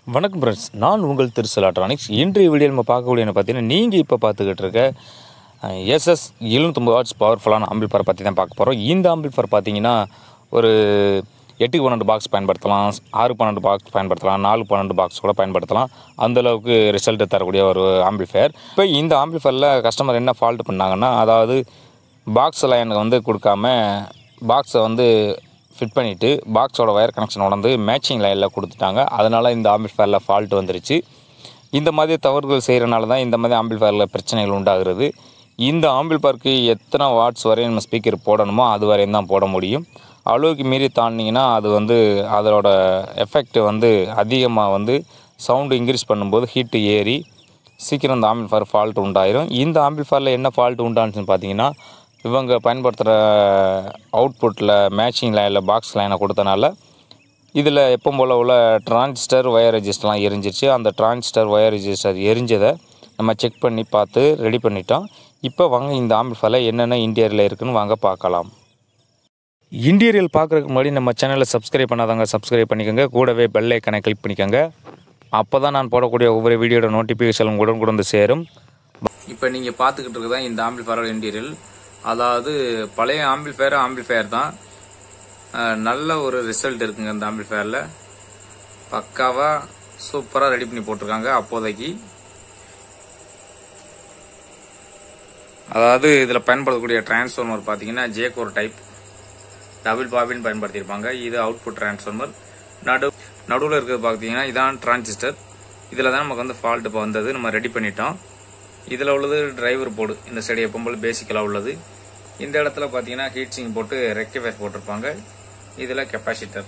வணக்கம் ஃப்ரெண்ட்ஸ் நான் உங்கள் திருசல் எலக்ட்ரானிக்ஸ் இன்றைய வீடியோ நம்ம பார்க்கக்கூடிய என்ன பார்த்தீங்கன்னா நீங்கள் இப்போ பார்த்துக்கிட்டு இருக்க எஸ்எஸ் எழுநூத்தொம்பது வாட்ஸ் பவர்ஃபுல்லான ஆம்பிள்ஃபர் பற்றி தான் பார்க்க போகிறோம் இந்த ஆம்பிள்ஃபர் பார்த்தீங்கன்னா ஒரு எட்டுக்கு பன்னெண்டு பாக்ஸ் பயன்படுத்தலாம் ஆறு பன்னெண்டு பாக்ஸ் பயன்படுத்தலாம் நாலு பன்னெண்டு பாக்ஸ் கூட பயன்படுத்தலாம் அந்த அளவுக்கு ரிசல்ட் தரக்கூடிய ஒரு ஆம்பிள்ஃபயர் இப்போ இந்த ஆம்பிள்ஃபயரில் கஸ்டமர் என்ன ஃபால்ட் பண்ணாங்கன்னா அதாவது பாக்ஸ் லைனுக்கு வந்து கொடுக்காம பாக்ஸை வந்து ஃபிட் பண்ணிவிட்டு பாக்ஸோட ஒயர் கனெக்ஷன் உடந்து மேட்சிங் லைனில் கொடுத்துட்டாங்க அதனால் இந்த ஆம்பிள்ஃபயரில் ஃபால்ட் வந்துருச்சு இந்த மாதிரி தவறுகள் செய்கிறனால தான் இந்த மாதிரி ஆம்பிள்ஃபயரில் பிரச்சனைகள் உண்டாகிறது இந்த ஆம்பிள்ஃபயருக்கு எத்தனை வாட்ஸ் வரையும் நம்ம ஸ்பீக்கர் போடணுமோ அது வரையும் தான் போட முடியும் அளவுக்கு மீறி தாண்டிங்கன்னா அது வந்து அதோட எஃபெக்ட் வந்து அதிகமாக வந்து சவுண்டு இன்க்ரீஸ் பண்ணும்போது ஹீட்டு ஏறி சீக்கிரம் இந்த ஆம்பிள்ஃபயர் ஃபால்ட் உண்டாயிரும் இந்த ஆம்பிள்ஃபயரில் என்ன ஃபால்ட் உண்டானுச்சுன்னு பார்த்தீங்கன்னா இவங்க பயன்படுத்துகிற அவுட்புட்டில் மேட்சிங் லைனில் பாக்ஸ் லைனை கொடுத்தனால இதில் எப்போ போல் உள்ள டிரான்சிஸ்டர் ஒயர் ரெஜிஸ்டர்லாம் எரிஞ்சிருச்சு அந்த டிரான்சிஸ்டர் ஒயர் ரெஜிஸ்டர் எரிஞ்சதை நம்ம செக் பண்ணி பார்த்து ரெடி பண்ணிட்டோம் இப்போ வாங்க இந்த ஆம்பிள்ஃபயரில் என்னென்ன இன்டீரியரில் இருக்குன்னு வாங்க பார்க்கலாம் இன்டீரியல் பார்க்குறதுக்கு முன்னாடி நம்ம சேனலை சப்ஸ்கிரைப் பண்ணாதவங்க சப்ஸ்கிரைப் பண்ணிக்கோங்க கூடவே பெல் ஐக்கனை கிளிக் பண்ணிக்கோங்க அப்போ தான் நான் போடக்கூடிய ஒவ்வொரு வீடியோட நோட்டிஃபிகேஷன் உடனுக்குடன் வந்து சேரும் இப்போ நீங்கள் பார்த்துக்கிட்டு இருக்கிறதா இந்த ஆம்பிள்ஃபயரோட இன்டீரியல் அதாவது பழைய ஆம்பிள்ஃபயர் ஆம்பிள்ஃபயர் தான் அஹ், நல்ல ஒரு ரிசல்ட் இருக்குங்க இந்த ஆம்பிள்ஃபயரில் பக்காவாக சூப்பராக ரெடி பண்ணி போட்டிருக்காங்க அப்போதைக்கு அதாவது இதில் பயன்படுத்தக்கூடிய டிரான்ஸ்ஃபார்மர் பார்த்தீங்கன்னா ஜேகோர் டைப் டபுள் பாபின் பயன்படுத்தியிருப்பாங்க இது அவுட்புட் டிரான்ஸ்ஃபார்மர் நடு நடுவில் இருக்கிறது பார்த்தீங்கன்னா இதான் டிரான்சிஸ்டர் இதில் தான் நமக்கு வந்து ஃபால்ட் இப்போ வந்தது நம்ம ரெடி பண்ணிட்டோம் இதில் உள்ளது டிரைவர் போர்டு இந்த சைடு எப்போம்போல் பேசிக்கலாக உள்ளது இந்த இடத்துல பார்த்தீங்கன்னா ஹீட் சிங் போட்டு ரெக்டிஃபயர் போட்டிருப்பாங்க இதில் கெப்பாசிட்டர்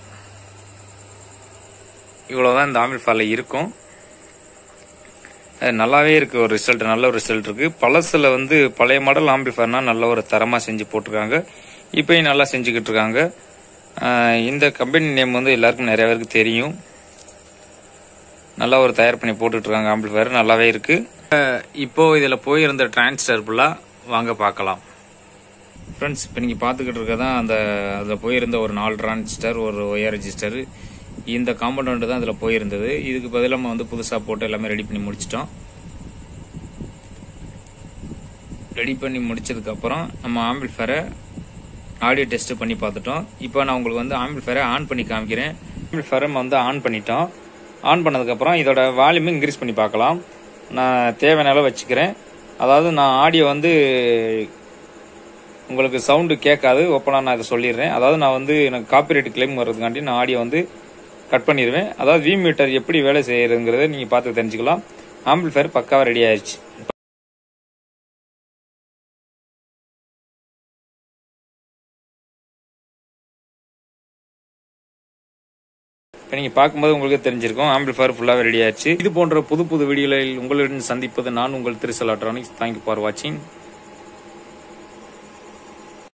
இவ்வளோதான் இந்த ஆம்பிள்ஃபயரில் இருக்கும் அது நல்லாவே இருக்கு ஒரு ரிசல்ட் நல்ல ஒரு ரிசல்ட் இருக்கு பழசுல வந்து பழைய மாடல் ஆம்பிள்ஃபயர்னா நல்ல ஒரு தரமா செஞ்சு போட்டிருக்காங்க இப்பயும் நல்லா செஞ்சுக்கிட்டு இருக்காங்க ஆஹ் இந்த கம்பெனி நேம் வந்து எல்லாருக்கும் நிறைய பேருக்கு தெரியும் நல்லா ஒரு தயார் பண்ணி போட்டுட்டு இருக்காங்க ஆம்பிள்ஃபயர் நல்லாவே இருக்கு ஆஹ் இப்போ இதுல போயிருந்த டிரான்ஸ்டர் ஃபுல்லாக வாங்க பார்க்கலாம் ஃப்ரெண்ட்ஸ் இப்போ நீங்கள் பார்த்துக்கிட்டு இருக்கதான் அந்த அதில் போயிருந்த ஒரு நாலு டிரான்சிஸ்டர் ஒரு ஒயர் ரெஜிஸ்டர் இந்த காம்பவுண்ட் தான் அதில் போயிருந்தது இதுக்கு பதிலாக நம்ம வந்து புதுசாக போட்டு எல்லாமே ரெடி பண்ணி முடிச்சிட்டோம் ரெடி பண்ணி முடிச்சதுக்கப்புறம் நம்ம ஆம்பிள்ஃபேரை ஆடியோ டெஸ்ட் பண்ணி பார்த்துட்டோம் இப்போ நான் உங்களுக்கு வந்து ஆம்பிள்ஃபேரை ஆன் பண்ணி காமிக்கிறேன் ஆம்பிள்ஃபேரை நம்ம வந்து ஆன் பண்ணிட்டோம் ஆன் பண்ணதுக்கப்புறம் இதோட வால்யூம் இன்க்ரீஸ் பண்ணி பார்க்கலாம் நான் தேவையான அளவு வச்சுக்கிறேன் அதாவது நான் ஆடியோ வந்து உங்களுக்கு சவுண்டு கேட்காது ஓப்பனாக நான் இதை சொல்லிடுறேன் அதாவது நான் வந்து எனக்கு காப்பிரைட் கிளைம் வர்றதுக்காண்டி நான் ஆடியோ வந்து கட் பண்ணிடுவேன் அதாவது வி மீட்டர் எப்படி வேலை செய்யறதுங்கிறத நீங்கள் பார்த்து தெரிஞ்சுக்கலாம் ஆம்பிள்ஃபயர் பக்காவாக ரெடி ஆயிடுச்சு இப்போ நீங்கள் பார்க்கும்போது உங்களுக்கு தெரிஞ்சிருக்கும் ஆம்பிள்ஃபயர் ஃபுல்லாகவே ரெடி ஆயிடுச்சு இது போன்ற புது புது வீடியோகளில் உங்களுடன் சந்திப்பது நான் உங்கள் திருசல் எலக்ட்ரானிக்ஸ் தேங்க்யூ ஃபார் வாட்சிங்